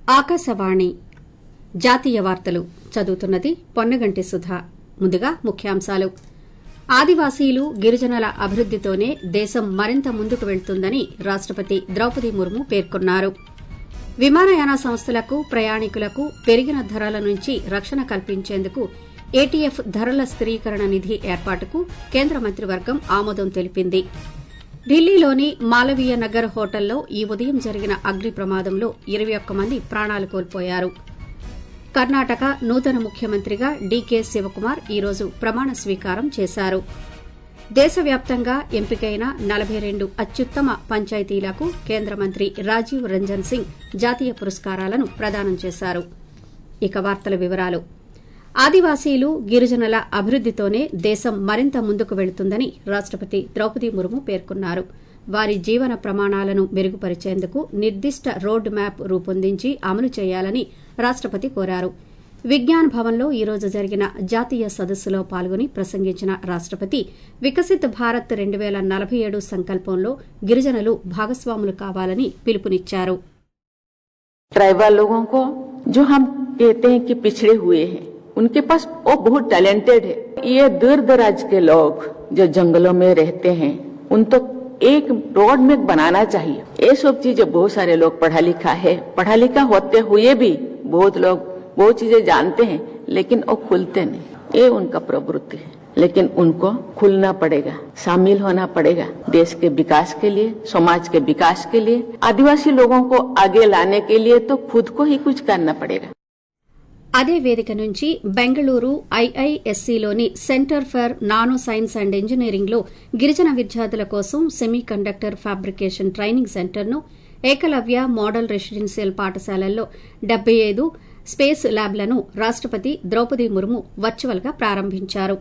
ఆకాశవాణి జాతీయ వార్తలు చదువుతున్నది పొన్నగంటి సుధా ముందుగా ముఖ్యాంశాలు ఆదివాసీలు గిరిజనుల అభివృద్దితోనే దేశం మరింత ముందుకు వెళ్తుందని రాష్టపతి ద్రౌపది ముర్ము పేర్కొన్నారు విమానయాన సంస్థలకు ప్రయాణికులకు పెరిగిన ధరల నుంచి రక్షణ కల్పించేందుకు ఏటీఎఫ్ ధరల స్థిరీకరణ నిధి ఏర్పాటుకు కేంద్ర మంత్రివర్గం ఆమోదం తెలిపింది ఢిల్లీలోని మాలవీయ నగర్ హోటల్లో ఈ ఉదయం జరిగిన అగ్ని ప్రమాదంలో ఇరవై ఒక్క మంది ప్రాణాలు కోల్పోయారు కర్ణాటక నూతన ముఖ్యమంత్రిగా డీకే శివకుమార్ ఈ రోజు ప్రమాణ స్వీకారం చేశారు దేశవ్యాప్తంగా ఎంపికైన నలభై రెండు అత్యుత్తమ పంచాయతీలకు కేంద్ర మంత్రి రాజీవ్ రంజన్ సింగ్ జాతీయ పురస్కారాలను ప్రదానం చేశారు ఇక వార్తల వివరాలు ఆదివాసీలు గిరిజనుల అభివృద్దితోనే దేశం మరింత ముందుకు వెళుతుందని రాష్టపతి ద్రౌపది ముర్ము పేర్కొన్నారు వారి జీవన ప్రమాణాలను మెరుగుపరిచేందుకు నిర్దిష్ట రోడ్ మ్యాప్ రూపొందించి అమలు చేయాలని రాష్టపతి కోరారు విజ్ఞాన్ భవన్లో ఈ రోజు జరిగిన జాతీయ సదస్సులో పాల్గొని ప్రసంగించిన రాష్టపతి వికసిత్ భారత్ రెండు పేల నలభై ఏడు సంకల్పంలో గిరిజనులు భాగస్వాములు కావాలని పిలుపునిచ్చారు ट्राइबल लोगों को जो हम कहते हैं कि पिछड़े हुए हैं उनके पास वो बहुत टैलेंटेड है ये दूर दराज के लोग जो जंगलों में रहते हैं उन तो एक रोड में बनाना चाहिए ये सब चीजें बहुत सारे लोग पढ़ा लिखा है पढ़ा लिखा होते हुए भी बहुत लोग बहुत चीजें जानते हैं लेकिन वो खुलते नहीं ये उनका प्रवृत्ति है लेकिन उनको खुलना पड़ेगा शामिल होना पड़ेगा देश के विकास के लिए समाज के विकास के लिए आदिवासी लोगों को आगे लाने के लिए तो खुद को ही कुछ करना पड़ेगा అదే వేదిక నుంచి బెంగళూరు ఐఐఎస్సీలోని centre for nano science and ఇంజనీరింగ్లో గిరిజన విద్యార్థుల కోసం సెమీ కండక్టర్ ఫ్యాబ్రికేషన్ ట్రైనింగ్ సెంటర్ను ఏకలవ్య మోడల్ రెసిడెన్షియల్ పాఠశాలల్లో డెబ్బై ఐదు స్పేస్ ల్యాబ్లను రాష్టపతి ద్రౌపది ముర్ము వర్చువల్గా ప్రారంభించారు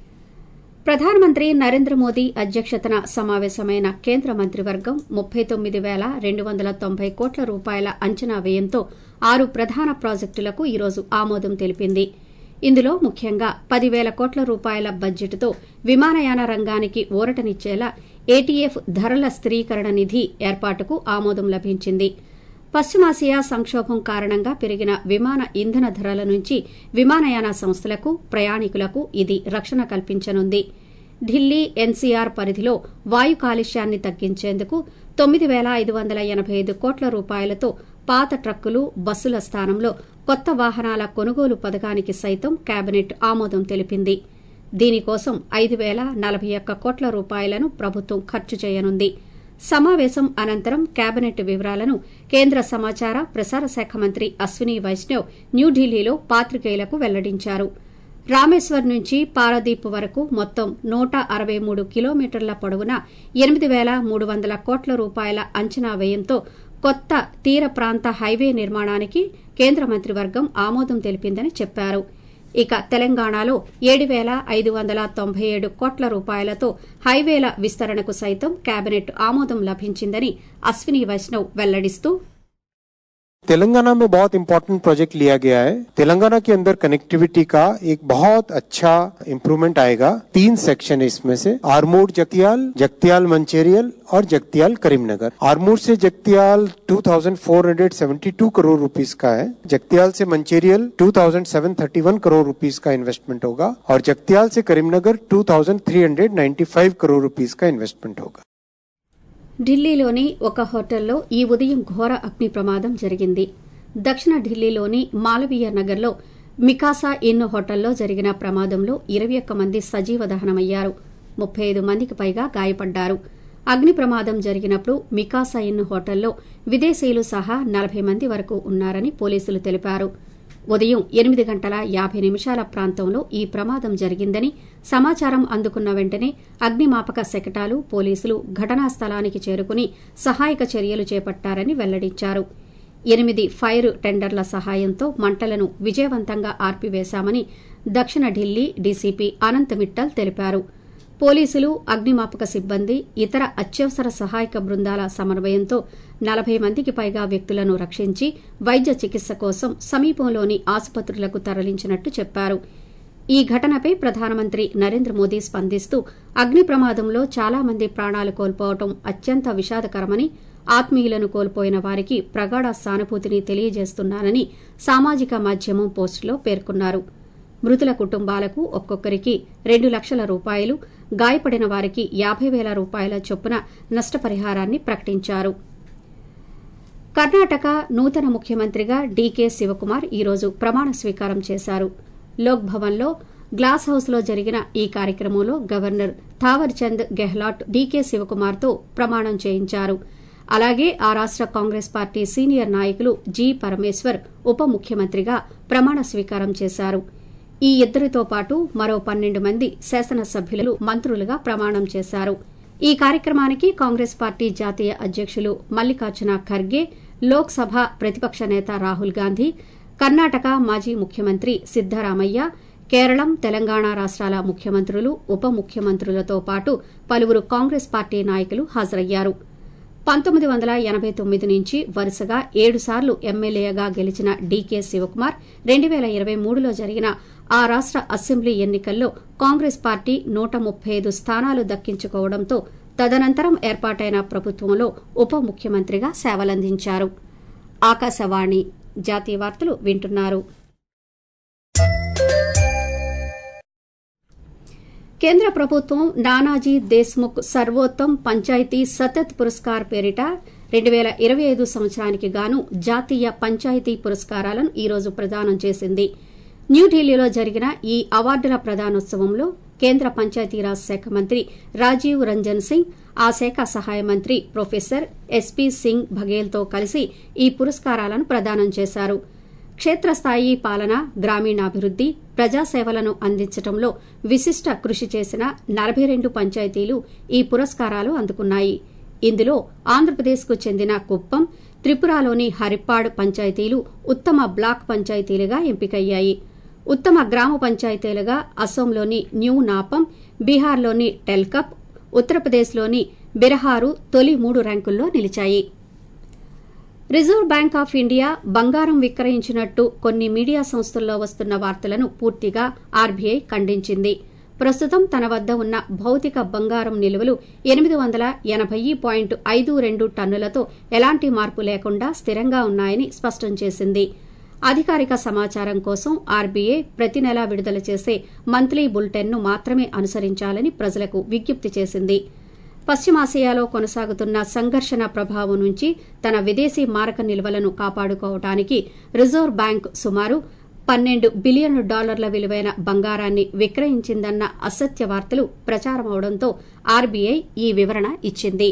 ప్రధానమంత్రి నరేంద్ర మోదీ అధ్యక్షతన సమావేశమైన కేంద్ర మంత్రివర్గం ముప్పై తొమ్మిది పేల రెండు వందల తొంభై కోట్ల రూపాయల అంచనా వ్యయంతో ఆరు ప్రధాన ప్రాజెక్టులకు ఈరోజు ఆమోదం తెలిపింది ఇందులో ముఖ్యంగా పదివేల కోట్ల రూపాయల బడ్జెట్తో విమానయాన రంగానికి ఊరటనిచ్చేలా ఏటీఎఫ్ ధరల స్థిరీకరణ నిధి ఏర్పాటుకు ఆమోదం లభించింది పశ్చిమాసియా సంక్షోభం కారణంగా పెరిగిన విమాన ఇంధన ధరల నుంచి విమానయాన సంస్థలకు ప్రయాణికులకు ఇది రక్షణ కల్పించనుంది ఢిల్లీ ఎన్సీఆర్ పరిధిలో వాయు కాలుష్యాన్ని తగ్గించేందుకు తొమ్మిది పేల ఐదు వందల ఎనబై ఐదు కోట్ల రూపాయలతో పాత ట్రక్కులు బస్సుల స్థానంలో కొత్త వాహనాల కొనుగోలు పథకానికి సైతం కేబినెట్ ఆమోదం తెలిపింది దీనికోసం ఐదు పేల నలభై ఒక్క కోట్ల రూపాయలను ప్రభుత్వం ఖర్చు చేయనుంది సమావేశం అనంతరం కేబినెట్ వివరాలను కేంద్ర సమాచార ప్రసార శాఖ మంత్రి అశ్విని వైష్ణవ్ న్యూఢిల్లీలో పాత్రికేయులకు వెల్లడించారు రామేశ్వర్ నుంచి పారదీప్ వరకు మొత్తం నూట అరవై మూడు కిలోమీటర్ల పొడవున ఎనిమిది పేల మూడు వందల కోట్ల రూపాయల అంచనా వ్యయంతో కొత్త తీర ప్రాంత హైవే నిర్మాణానికి కేంద్ర మంత్రివర్గం ఆమోదం తెలిపిందని చెప్పారు ఇక తెలంగాణలో ఏడు పేల ఐదు వందల తొంభై ఏడు కోట్ల రూపాయలతో హైవేల విస్తరణకు సైతం కేబినెట్ ఆమోదం లభించిందని అశ్విని వైష్ణవ్ వెల్లడిస్తూ तेलंगाना में बहुत इंपॉर्टेंट प्रोजेक्ट लिया गया है तेलंगाना के अंदर कनेक्टिविटी का एक बहुत अच्छा इम्प्रूवमेंट आएगा तीन सेक्शन है इसमें से आरमूर जगतियाल जगतियाल मंचेरियल और जगतियाल करीमनगर आरमूर से जगतियाल 2472 करोड़ रुपीस का है जगतियाल से मंचेरियल 2731 करोड़ रुपीस का इन्वेस्टमेंट होगा और जगतियाल से करीमनगर 2395 करोड़ रुपीस का इन्वेस्टमेंट होगा ఢిల్లీలోని ఒక హోటల్లో ఈ ఉదయం ఘోర అగ్ని ప్రమాదం జరిగింది దక్షిణ ఢిల్లీలోని మాలవీయ నగర్లో మికాసా ఇన్ హోటల్లో జరిగిన ప్రమాదంలో ఇరవై ఒక్క మంది సజీవ దహనమయ్యారు ముప్పై ఐదు మందికి పైగా గాయపడ్డారు అగ్ని ప్రమాదం జరిగినప్పుడు మికాసా ఇన్ హోటల్లో విదేశీయులు సహా నలభై మంది వరకు ఉన్నారని పోలీసులు తెలిపారు ఉదయం ఎనిమిది గంటల యాభై నిమిషాల ప్రాంతంలో ఈ ప్రమాదం జరిగిందని సమాచారం అందుకున్న వెంటనే అగ్నిమాపక శకటాలు పోలీసులు ఘటనా స్థలానికి చేరుకుని సహాయక చర్యలు చేపట్టారని వెల్లడించారు ఎనిమిది ఫైర్ టెండర్ల సహాయంతో మంటలను విజయవంతంగా ఆర్పివేశామని దక్షిణ ఢిల్లీ డీసీపీ అనంత్ మిట్టల్ తెలిపారు పోలీసులు అగ్నిమాపక సిబ్బంది ఇతర అత్యవసర సహాయక బృందాల సమన్వయంతో నలభై మందికి పైగా వ్యక్తులను రక్షించి వైద్య చికిత్స కోసం సమీపంలోని ఆసుపత్రులకు తరలించినట్టు చెప్పారు ఈ ఘటనపై ప్రధానమంత్రి నరేంద్ర మోదీ స్పందిస్తూ అగ్ని ప్రమాదంలో చాలా మంది ప్రాణాలు కోల్పోవడం అత్యంత విషాదకరమని ఆత్మీయులను కోల్పోయిన వారికి ప్రగాఢ సానుభూతిని తెలియజేస్తున్నానని సామాజిక మాధ్యమం పోస్టులో పేర్కొన్నారు మృతుల కుటుంబాలకు ఒక్కొక్కరికి రెండు లక్షల రూపాయలు గాయపడిన వారికి యాబై వేల రూపాయల చొప్పున నష్టపరిహారాన్ని ప్రకటించారు కర్ణాటక నూతన ముఖ్యమంత్రిగా డీకే శివకుమార్ ఈరోజు ప్రమాణ స్వీకారం చేశారు లోక్ భవన్లో గ్లాస్ హౌస్లో జరిగిన ఈ కార్యక్రమంలో గవర్నర్ థావర్చంద్ గెహ్లాట్ డీకే శివకుమార్తో ప్రమాణం చేయించారు అలాగే ఆ రాష్ట కాంగ్రెస్ పార్టీ సీనియర్ నాయకులు జి పరమేశ్వర్ ఉప ముఖ్యమంత్రిగా ప్రమాణ స్వీకారం చేశారు ఈ ఇద్దరితో పాటు మరో పన్నెండు మంది శాసనసభ్యులు మంత్రులుగా ప్రమాణం చేశారు ఈ కార్యక్రమానికి కాంగ్రెస్ పార్టీ జాతీయ అధ్యకులు మల్లికార్జున ఖర్గే లోక్సభ ప్రతిపక్ష నేత రాహుల్ గాంధీ కర్ణాటక మాజీ ముఖ్యమంత్రి సిద్దరామయ్య కేరళం తెలంగాణ రాష్టాల ముఖ్యమంత్రులు ఉప ముఖ్యమంత్రులతో పాటు పలువురు కాంగ్రెస్ పార్టీ నాయకులు హాజరయ్యారు పంతొమ్మిది వందల ఎనబై తొమ్మిది నుంచి వరుసగా ఏడుసార్లు ఎమ్మెల్యేగా గెలిచిన డీకే శివకుమార్ రెండు పేల ఇరవై మూడులో జరిగిన ఆ రాష్ట అసెంబ్లీ ఎన్నికల్లో కాంగ్రెస్ పార్టీ నూట ముప్పై ఐదు స్థానాలు దక్కించుకోవడంతో తదనంతరం ఏర్పాటైన ప్రభుత్వంలో ఉప ముఖ్యమంత్రిగా సేవలందించారు ఆకాశవాణి జాతీయ వార్తలు వింటున్నారు కేంద్ర ప్రభుత్వం నానాజీ దేశ్ముఖ్ సర్వోత్తమ్ పంచాయతీ సతత్ పురస్కార్ పేరిట రెండు పేల ఇరవై ఐదు సంవత్సరానికి గాను జాతీయ పంచాయతీ పురస్కారాలను ఈ రోజు ప్రదానం చేసింది న్యూఢిల్లీలో జరిగిన ఈ అవార్డుల ప్రదానోత్సవంలో కేంద్ర పంచాయతీరాజ్ శాఖ మంత్రి రాజీవ్ రంజన్ సింగ్ ఆ శాఖ సహాయ మంత్రి ప్రొఫెసర్ ఎస్పీ సింగ్ బఘేల్తో కలిసి ఈ పురస్కారాలను ప్రదానం చేశారు క్షేత్రస్థాయి పాలన గ్రామీణాభివృద్ది ప్రజాసేవలను అందించడంలో విశిష్ట కృషి చేసిన నలభై రెండు పంచాయతీలు ఈ పురస్కారాలు అందుకున్నాయి ఇందులో ఆంధ్రప్రదేశ్కు చెందిన కుప్పం త్రిపురలోని హరిప్పాడ్ పంచాయతీలు ఉత్తమ బ్లాక్ పంచాయతీలుగా ఎంపికయ్యాయి ఉత్తమ గ్రామ పంచాయతీలుగా అస్సోంలోని న్యూ నాపం బీహార్లోని టెల్కప్ ఉత్తరప్రదేశ్లోని బిరహారు తొలి మూడు ర్యాంకుల్లో నిలిచాయి రిజర్వ్ బ్యాంక్ ఆఫ్ ఇండియా బంగారం విక్రయించినట్టు కొన్ని మీడియా సంస్థల్లో వస్తున్న వార్తలను పూర్తిగా ఆర్బీఐ ఖండించింది ప్రస్తుతం తన వద్ద ఉన్న భౌతిక బంగారం నిల్వలు ఎనిమిది వందల ఎనబై పాయింట్ ఐదు రెండు టన్నులతో ఎలాంటి మార్పు లేకుండా స్థిరంగా ఉన్నాయని స్పష్టం చేసింది అధికారిక సమాచారం కోసం ఆర్బీఐ ప్రతి నెలా విడుదల చేసే మంత్లీ బులెటిన్ను మాత్రమే అనుసరించాలని ప్రజలకు విజ్ఞప్తి చేసింది పశ్చిమాసియాలో కొనసాగుతున్న సంఘర్షణ ప్రభావం నుంచి తన విదేశీ మారక నిల్వలను కాపాడుకోవడానికి రిజర్వ్ బ్యాంక్ సుమారు పన్నెండు బిలియన్ డాలర్ల విలువైన బంగారాన్ని విక్రయించిందన్న అసత్య వార్తలు ప్రచారమవడంతో ఆర్బీఐ ఈ వివరణ ఇచ్చింది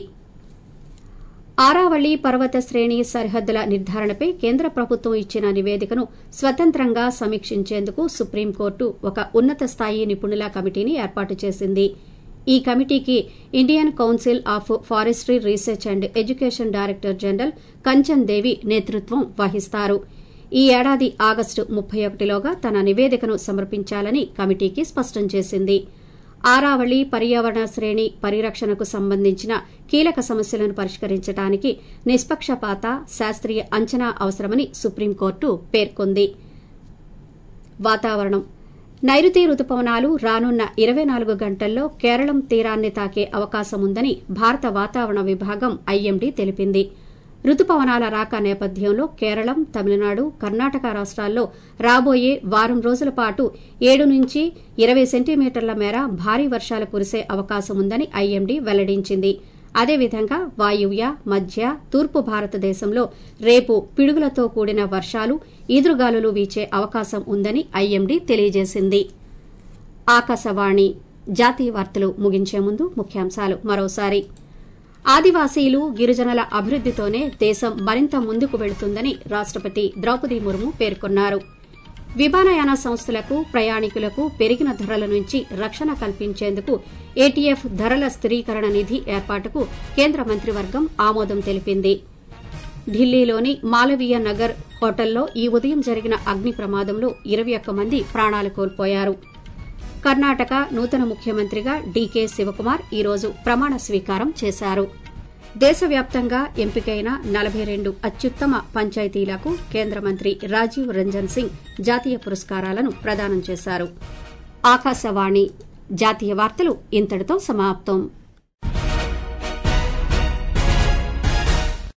ఆరావళి పర్వత శ్రేణి సరిహద్దుల నిర్ధారణపై కేంద్ర ప్రభుత్వం ఇచ్చిన నివేదికను స్వతంత్రంగా సమీక్షించేందుకు సుప్రీంకోర్టు ఒక ఉన్నత స్థాయి నిపుణుల కమిటీని ఏర్పాటు చేసింది ఈ కమిటీకి Indian council of forestry research and education director general Kanchan Devi నేతృత్వం వహిస్తారు ఈ ఏడాది ఆగస్టు ముప్పై ఒకటిలోగా తన నివేదికను సమర్పించాలని కమిటీకి స్పష్టం చేసింది ఆరావళి పర్యావరణ శ్రేణి పరిరక్షణకు సంబంధించిన కీలక సమస్యలను పరిష్కరించడానికి నిష్పక్షపాత శాస్త్రీయ అంచనా అవసరమని సుప్రీంకోర్టు పేర్కొంది వాతావరణం నైరుతి రుతుపవనాలు రానున్న ఇరవై నాలుగు గంటల్లో కేరళం తీరాన్ని తాకే అవకాశం ఉందని భారత వాతావరణ విభాగం ఐఎండీ తెలిపింది రుతుపవనాల రాక నేపథ్యంలో కేరళం తమిళనాడు కర్ణాటక రాష్ట్రాల్లో రాబోయే వారం రోజుల పాటు ఏడు నుంచి ఇరవై సెంటీమీటర్ల మేర భారీ వర్షాలు కురిసే అవకాశం ఉందని ఐఎండీ వెల్లడించింది అదేవిధంగా వాయువ్య మధ్య తూర్పు భారతదేశంలో రేపు పిడుగులతో కూడిన వర్షాలు ఈదురుగాలులు వీచే అవకాశం ఉందని ఐఎండీ తెలియజేసింది ఆకాశవాణి జాతీయ వార్తలు ముగించే ముందు ముఖ్యాంశాలు మరోసారి ఆదివాసీలు గిరిజనుల అభివృద్దితోనే దేశం మరింత ముందుకు వెళుతుందని రాష్టపతి ద్రౌపది ముర్ము పేర్కొన్నారు విమానయాన సంస్థలకు ప్రయాణికులకు పెరిగిన ధరల నుంచి రక్షణ కల్పించేందుకు ఏటీఎఫ్ ధరల స్థిరీకరణ నిధి ఏర్పాటుకు కేంద్ర మంత్రివర్గం ఆమోదం తెలిపింది ఢిల్లీలోని మాలవీయ నగర్ హోటల్లో ఈ ఉదయం జరిగిన అగ్ని ప్రమాదంలో ఇరవై ఒక్క మంది ప్రాణాలు కోల్పోయారు కర్ణాటక నూతన ముఖ్యమంత్రిగా డీకే శివకుమార్ ఈరోజు ప్రమాణ స్వీకారం చేశారు దేశవ్యాప్తంగా ఎంపికైన నలభై రెండు అత్యుత్తమ పంచాయతీలకు కేంద్ర మంత్రి రాజీవ్ రంజన్ సింగ్ జాతీయ పురస్కారాలను ప్రదానం చేశారు ఆకాశవాణి జాతీయ వార్తలు ఇంతటితో సమాప్తం